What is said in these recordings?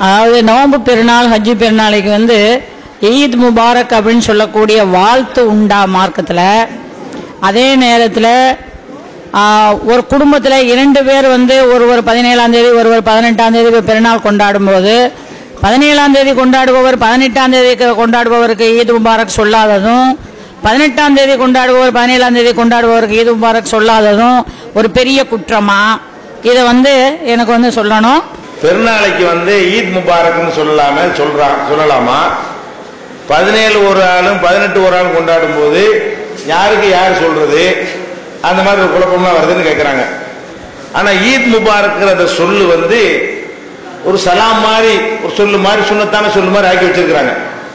அதாவது நோன்பு பெருநாள் ஹஜ்ஜு பெருநாளைக்கு வந்து ஈத் முபாரக் அப்படின்னு சொல்லக்கூடிய வாழ்த்து உண்டா மார்க்கத்தில் அதே நேரத்தில் ஒரு குடும்பத்தில் இரண்டு பேர் வந்து ஒருவர் பதினேழாம் தேதி ஒருவர் பதினெட்டாம் தேதி பெருநாள் கொண்டாடும் போது பதினேழாம் தேதி கொண்டாடுபவர் பதினெட்டாம் தேதி கொண்டாடுபவருக்கு ஈத் முபாரக் சொல்லாததும் பதினெட்டாம் தேதி கொண்டாடுபவர் பதினேழாம் தேதி கொண்டாடுபவருக்கு ஈத் முபாரக் சொல்லாததும் ஒரு பெரிய குற்றமா இதை வந்து எனக்கு வந்து சொல்லணும் பெருநாளைக்கு வந்து ஈத் முபாரக்னு சொல்லலாம சொல்றான் சொல்லலாமா பதினேழு ஒரு ஆளும் பதினெட்டு ஒரு ஆளும் கொண்டாடும் போது யாருக்கு யார் சொல்றது அந்த மாதிரி ஒரு குழப்பம்லாம் வருதுன்னு கேட்குறாங்க ஆனா ஈத் முபாரக்ங்கிற அந்த சொல்லு வந்து ஒரு சலாம் மாதிரி ஒரு சொல்லு மாதிரி சுண்ணத்தான சொல்லு மாதிரி ஆக்கி வச்சிருக்கிறாங்க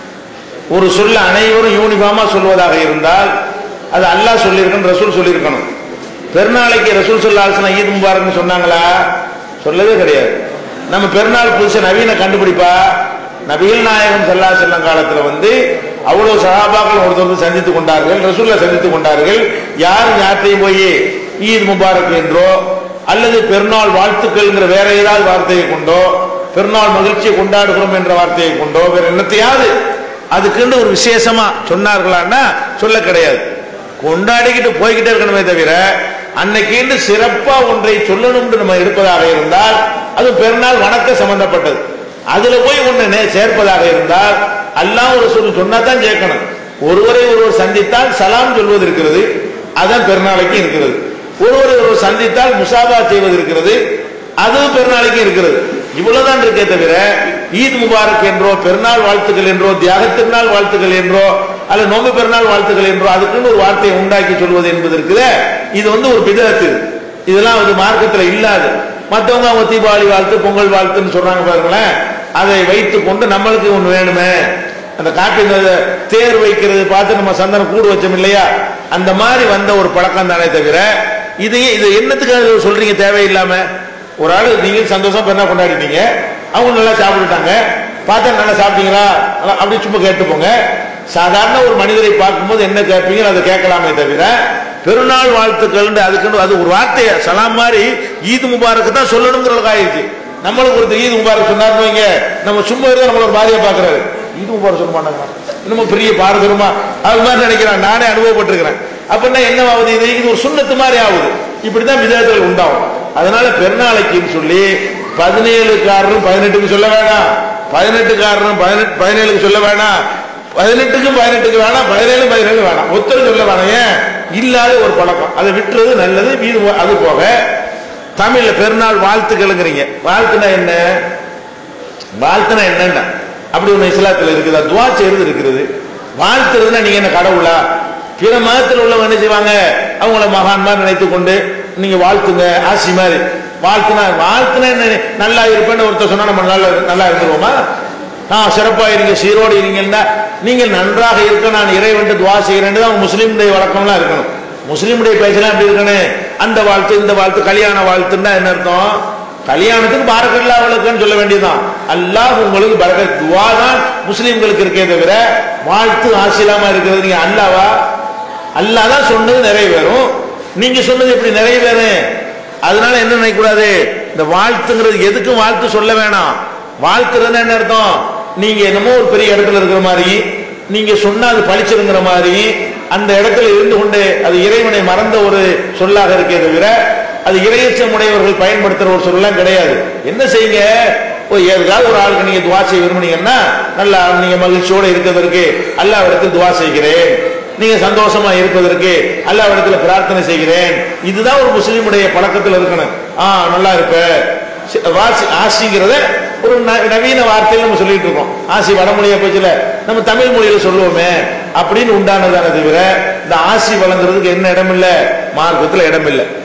ஒரு சொல்ல அனைவரும் யூனிஃபார்மா சொல்வதாக இருந்தால் அது அல்லாஹ் சொல்லியிருக்கணும் ரசூல் சொல்லியிருக்கணும் பெருநாளைக்கு ரசூல் சொல்லாசனா ஈத் முபாரக்னு சொன்னாங்களா சொல்லவே கிடையாது நம்ம பெருநாள் புதுசு நவீன கண்டுபிடிப்பா நபிகள் நாயகம் சல்லா செல்லம் காலத்துல வந்து அவ்வளவு சகாபாக்கள் ஒருத்தர் சந்தித்துக் கொண்டார்கள் ரசூல்ல சந்தித்துக் கொண்டார்கள் யாரும் யார்ட்டையும் போய் ஈத் முபாரக் என்றோ அல்லது பெருநாள் வாழ்த்துக்கள்ங்கிற வேற ஏதாவது வார்த்தையை கொண்டோ பெருநாள் மகிழ்ச்சியை கொண்டாடுகிறோம் என்ற வார்த்தையை கொண்டோ வேற என்னத்தையாவது அதுக்குன்னு ஒரு விசேஷமா சொன்னார்களான்னா சொல்ல கிடையாது கொண்டாடிக்கிட்டு போய்கிட்டே இருக்கணுமே தவிர அன்னைக்கு சிறப்பா ஒன்றை சொல்லணும்னு நம்ம இருப்பதாக இருந்தால் அது பெருநாள் வணக்க சம்பந்தப்பட்டது அதுல போய் ஒண்ணு சேர்ப்பதாக இருந்தால் அல்லாஹ் ஒரு சொல் சொன்னா தான் சேர்க்கணும் ஒருவரை ஒருவர் சந்தித்தால் சலாம் சொல்வது இருக்கிறது அதான் பெருநாளைக்கு இருக்கிறது ஒருவரை ஒருவர் சந்தித்தால் முசாபா செய்வது இருக்கிறது அதுவும் பெருநாளைக்கு இருக்கிறது இவ்வளவுதான் இருக்கே தவிர ஈத் முபாரக் என்றோ பெருநாள் வாழ்த்துக்கள் என்றோ தியாக திருநாள் வாழ்த்துக்கள் என்றோ அல்ல நோம்பு பெருநாள் வாழ்த்துக்கள் என்றோ அதுக்குன்னு ஒரு வார்த்தையை உண்டாக்கி சொல்வது என்பது இருக்குது இது வந்து ஒரு பிதத்து இதெல்லாம் வந்து மார்க்கத்தில் இல்லாது மற்றவங்க அவங்க தீபாவளி வாழ்த்து பொங்கல் வாழ்த்துன்னு சொல்றாங்க பாருங்களேன் அதை வைத்து கொண்டு நம்மளுக்கு ஒன்று வேணுமே அந்த காட்டு தேர் வைக்கிறது பார்த்து நம்ம சந்தனம் கூடு வச்சோம் இல்லையா அந்த மாதிரி வந்த ஒரு பழக்கம் தானே தவிர இதையே இது என்னத்துக்கு சொல்றீங்க தேவையில்லாம ஒரு ஆள் நீங்க சந்தோஷம் பண்ணா கொண்டாடிட்டீங்க அவங்க நல்லா சாப்பிட்டுட்டாங்க பார்த்தா நல்லா சாப்பிட்டீங்களா அப்படி சும்மா கேட்டு போங்க சாதாரண ஒரு மனிதரை பார்க்கும்போது என்ன கேட்பீங்க அதை கேட்கலாமே தவிர பெருநாள் வாழ்த்துக்கள் அதுக்குன்னு அது ஒரு வார்த்தையை சலாம் மாதிரி ஈத் முபாரக்கு தான் சொல்லணுங்கிறதுக்கு ஆயிடுச்சு நம்மளுக்கு ஒருத்தர் ஈத் முபாரக் சொன்னார்னு வைங்க நம்ம சும்மா இருந்தா நம்மள ஒரு மாதிரியா பாக்குறாரு ஈத் முபாரக் சொல்ல மாட்டாங்க இன்னும் பெரிய பாரதூரமா அது மாதிரி நினைக்கிறேன் நானே அனுபவப்பட்டிருக்கிறேன் அப்படின்னா என்ன ஆகுது இது இது ஒரு சுண்ணத்து மாதிரி ஆகுது இப்படிதான் விதத்தில் உண்டாகும் அதனால பெருநாளைக்குன்னு சொல்லி பதினேழுக்காரரும் பதினெட்டுக்கு சொல்ல வேணாம் பதினெட்டுக்காரரும் பதினெட்டு பதினேழுக்கு சொல்ல வேணாம் பதினெட்டுக்கும் பதினெட்டுக்கு வேணாம் பதினேழு பதினேழு வேணாம் ஒத்தர் சொல்ல வேணாம் ஏன் இல்லாத ஒரு பழக்கம் அதை விட்டுறது நல்லது மீது அது போக தமிழ்ல பெருநாள் வாழ்த்துக்களுங்கிறீங்க வாழ்த்துனா என்ன வாழ்த்துனா என்னன்னா அப்படி ஒண்ணு இஸ்லாத்துல இருக்குதா துவா செய்யறது இருக்கிறது வாழ்த்துறதுன்னா நீங்க என்ன கடவுளா பிற மதத்தில் உள்ளவங்க என்ன செய்வாங்க அவங்கள மகான் மாதிரி நினைத்து கொண்டு நீங்க வாழ்த்துங்க ஆசி மாதிரி வாழ்த்துனா வாழ்த்துனா என்ன நல்லா இருப்பேன்னு ஒருத்தர் சொன்னா நம்ம நல்லா நல்லா இருந்துருவோமா நான் சிறப்பா இருங்க சீரோடு இருங்கன்னா நீங்க நன்றாக இருக்க நான் இறைவன் துவா செய்கிறேன் தான் முஸ்லீமுடைய வழக்கம்லாம் இருக்கணும் முஸ்லீமுடைய பேச்செல்லாம் எப்படி இருக்கணும் அந்த வாழ்த்து இந்த வாழ்த்து கல்யாண வாழ்த்துன்னா என்ன அர்த்தம் கல்யாணத்துக்கு பாரக்கல்லா அவளுக்குன்னு சொல்ல வேண்டியதுதான் அல்லாஹ் உங்களுக்கு பரக்க துவா தான் முஸ்லீம்களுக்கு இருக்கே தவிர வாழ்த்து ஆசிலாம இருக்கிறது நீங்க அல்லாவா அல்லா தான் சொன்னது நிறைவேறும் நீங்க சொன்னது எப்படி நிறைவேறும் அதனால என்ன நினைக்கூடாது இந்த வாழ்த்துங்கிறது எதுக்கும் வாழ்த்து சொல்ல வேணாம் வாழ்த்துறது என்ன அர்த்தம் நீங்க என்னமோ ஒரு பெரிய இடத்துல இருக்கிற மாதிரி நீங்க சொன்னா அது பழிச்சிருங்கிற மாதிரி அந்த இடத்துல இருந்து கொண்டு அது இறைவனை மறந்த ஒரு சொல்லாக இருக்கே தவிர அது இறையச்சம் உடையவர்கள் பயன்படுத்துற ஒரு சொல்லலாம் கிடையாது என்ன செய்யுங்க ஏதாவது ஒரு ஆளுக்கு நீங்க துவா செய்ய விரும்புனீங்கன்னா நல்லா நீங்க மகிழ்ச்சியோட இருக்கிறதற்கு அல்லா இடத்தில் துவா செய்கிறேன் நீங்க சந்தோஷமா இருப்பதற்கு அல்லா இடத்துல பிரார்த்தனை செய்கிறேன் இதுதான் ஒரு முஸ்லீமுடைய பழக்கத்தில் இருக்கணும் ஆ நல்லா இருப்ப வாசி ஆசிங்கிறத ஒரு நவீன வார்த்தையில் நம்ம சொல்லிட்டு இருக்கோம் ஆசி வடமொழியா போச்சுல நம்ம தமிழ் மொழியில சொல்லுவோமே அப்படின்னு உண்டானதான தவிர இந்த ஆசி வழங்குறதுக்கு என்ன இடம் இல்லை மார்க்கத்தில் இடம் இல்லை